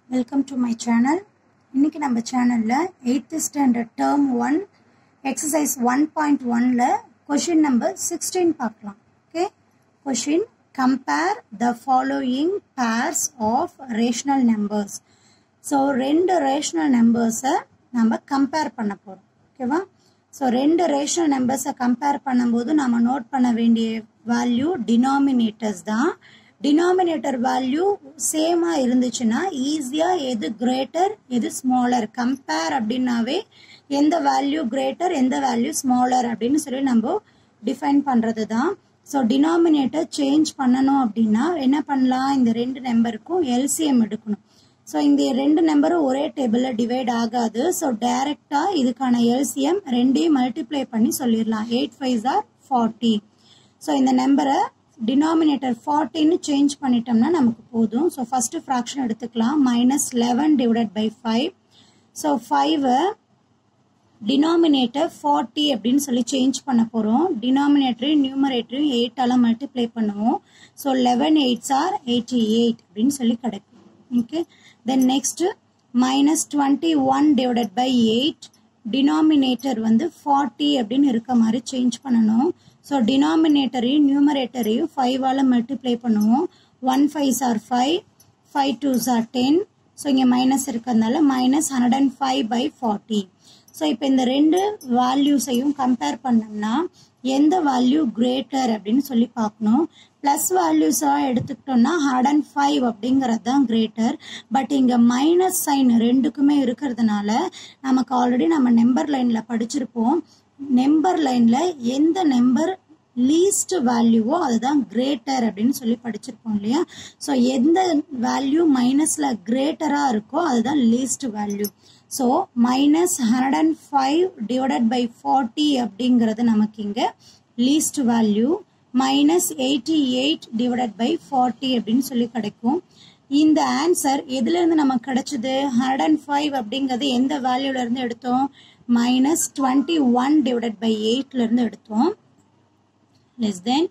welcome to my channel இன்னைக்கு நம்ம சேனலில் eighth standard term one exercise one point ஒனில் கொஷின் நம்பர் சிக்ஸ்டீன் பார்க்கலாம் okay question compare the following pairs of rational numbers so ரெண்டு rational நம்பர்ஸை நம்ம compare பண்ண போகிறோம் ஓகேவா ஸோ ரெண்டு ரேஷனல் நம்பர்ஸை கம்பேர் பண்ணும்போது நம்ம நோட் பண்ண வேண்டிய வேல்யூ டினாமினேட்டர்ஸ் தான் டினாமினேட்டர் வேல்யூ சேமாக இருந்துச்சுன்னா ஈஸியாக எது கிரேட்டர் எது ஸ்மாலர் கம்பேர் அப்படின்னாவே எந்த வேல்யூ கிரேட்டர் எந்த வேல்யூ ஸ்மாலர் அப்படின்னு சொல்லி நம்ம டிஃபைன் பண்ணுறது தான் ஸோ டினாமினேட்டர் சேஞ்ச் பண்ணணும் அப்படின்னா என்ன பண்ணலாம் இந்த ரெண்டு நம்பருக்கும் எல்சிஎம் எடுக்கணும் ஸோ இந்த ரெண்டு நம்பரும் ஒரே டேபிளில் டிவைட் ஆகாது ஸோ டைரெக்டாக இதுக்கான எல்சிஎம் ரெண்டையும் மல்டிப்ளை பண்ணி சொல்லிடலாம் eight five are forty so இந்த நம்பரை டினாமினேட்டர் ஃபார்ட்டின்னு சேஞ்ச் பண்ணிட்டோம்னா நமக்கு போதும் ஸோ ஃபஸ்ட்டு ஃப்ராக்ஷன் எடுத்துக்கலாம் minus eleven divided by five so ஃபைவை டினாமினேட்டர் ஃபார்ட்டி அப்படின்னு சொல்லி சேஞ்ச் பண்ண போகிறோம் டினாமினேட்டரையும் நியூமரேட்டரையும் எயிட்டால் மல்டிப்ளை பண்ணுவோம் so eleven eights are eighty eight அப்படின்னு சொல்லி கிடைக்கும் okay then next minus twenty one divided by eight denominator வந்து ஃபார்ட்டி அப்படின்னு இருக்க மாதிரி சேஞ்ச் பண்ணணும் ஸோ டினாமினேட்டரையும் நியூமரேட்டரையும் ஃபைவால் மல்டிப்ளை பண்ணுவோம் one five are five five twos are ten so இங்கே மைனஸ் இருக்கிறதுனால minus hundred and five by forty so இப்போ இந்த ரெண்டு வேல்யூஸையும் கம்பேர் பண்ணோம்னா எந்த வேல்யூ கிரேட்டர் அப்படின்னு சொல்லி பார்க்கணும் ப்ளஸ் வேல்யூஸாக எடுத்துக்கிட்டோம்னா ஹண்ட்ரட் அண்ட் ஃபைவ் அப்படிங்கிறது தான் கிரேட்டர் பட் இங்கே மைனஸ் சைன் ரெண்டுக்குமே இருக்கிறதுனால நமக்கு ஆல்ரெடி நம்ம நம்பர் லைனில் படிச்சிருப்போம் நம்பர் லைனில் எந்த நம்பர் லீஸ்ட் வேல்யூவோ அதுதான் கிரேட்டர் அப்படின்னு சொல்லி படிச்சிருப்போம் இல்லையா ஸோ எந்த வேல்யூ மைனஸில் கிரேட்டராக இருக்கோ அதுதான் least value so minus hundred and five divided by forty அப்படிங்கிறது நமக்கு இங்கே least value minus eighty eight divided by forty அப்படின்னு சொல்லி கிடைக்கும் இந்த ஆன்சர் எதுலேருந்து நமக்கு கிடைச்சது ஹண்ட்ரட் அண்ட் ஃபைவ் அப்படிங்கிறது எந்த வேல்யூலேருந்து எடுத்தோம் minus twenty one divided by எயிட்லேருந்து எடுத்தோம் less then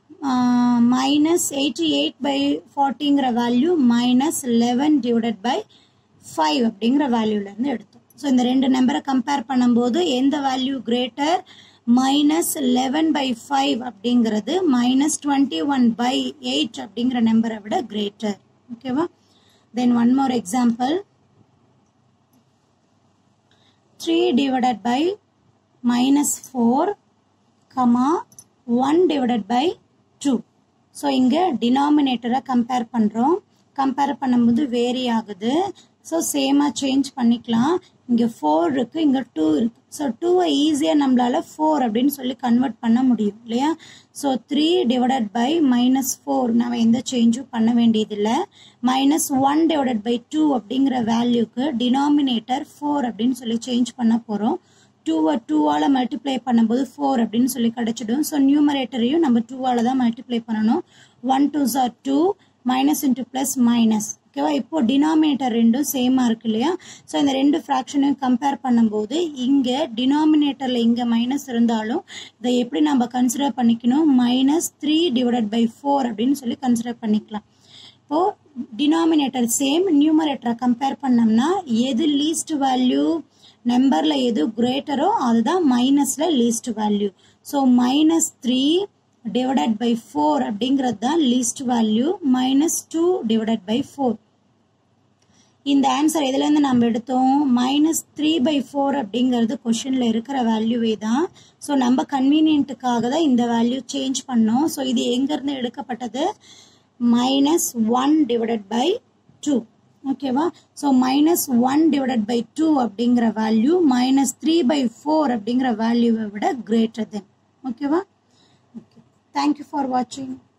minus eighty eight by ஃபார்ட்டிங்கிற value minus eleven divided by five அப்படிங்கிற வேல்யூலேருந்து எடுத்தோம் ஸோ இந்த ரெண்டு நம்பரை கம்பேர் பண்ணும்போது எந்த value greater minus eleven by five அப்படிங்கிறது minus twenty one by eight அப்படிங்கிற நம்பரை விட கிரேட்டர் ஓகேவா then one more example three divided by minus four comma one divided by two so இங்கே டினாமினேட்டரை கம்பேர் பண்ணுறோம் கம்பேர் பண்ணும்போது வேரி ஆகுது ஸோ சேமாக சேஞ்ச் பண்ணிக்கலாம் இங்கே ஃபோர் இருக்குது இங்கே டூ இருக்குது ஸோ டூவை ஈஸியாக நம்மளால் ஃபோர் அப்படின்னு சொல்லி கன்வெர்ட் பண்ண முடியும் இல்லையா so three divided by minus four நம்ம எந்த சேஞ்சும் பண்ண வேண்டியதில்லை minus one divided by two அப்படிங்கிற வேல்யூக்கு டினாமினேட்டர் ஃபோர் அப்படின்னு சொல்லி சேஞ்ச் பண்ண போகிறோம் டூவை டூவால் மல்டிப்ளை பண்ணும்போது ஃபோர் அப்படின்னு சொல்லி கிடச்சிடும் ஸோ நியூமரேட்டரையும் நம்ம டூவால் தான் மல்டிப்ளை பண்ணணும் one two sir two minus into plus minus ஓகேவா இப்போ டினாமினேட்டர் ரெண்டும் சேமாக இருக்கு இல்லையா ஸோ இந்த ரெண்டு ஃப்ராக்ஷனையும் கம்பேர் பண்ணும்போது இங்கே டினாமினேட்டரில் இங்கே மைனஸ் இருந்தாலும் இதை எப்படி நம்ம கன்சிடர் பண்ணிக்கணும் minus three divided by four அப்படின்னு சொல்லி கன்சிடர் பண்ணிக்கலாம் இப்போது டினாமினேட்டர் சேம் நியூமரேட்டரை கம்பேர் பண்ணோம்னா எது லீஸ்ட் வேல்யூ நம்பரில் எது கிரேட்டரோ அதுதான் மைனஸில் least value so minus three divided by four அப்படிங்கிறது தான் least value minus two divided by four இந்த ஆன்சர் எதுலேருந்து நம்ம எடுத்தோம் மைனஸ் த்ரீ பை ஃபோர் அப்படிங்கிறது கொஷனில் இருக்கிற வேல்யூவே தான் ஸோ நம்ம கன்வீனியன்ட்டுக்காக தான் இந்த வேல்யூ சேஞ்ச் பண்ணோம் ஸோ இது எங்கேருந்து எடுக்கப்பட்டது minus one divided by two ஓகேவா so minus one divided by two அப்படிங்கிற value minus three by four அப்படிங்கிற வேல்யூவை விட கிரேட்டர் தென் ஓகேவா ஓகே தேங்க்யூ ஃபார் வாட்சிங்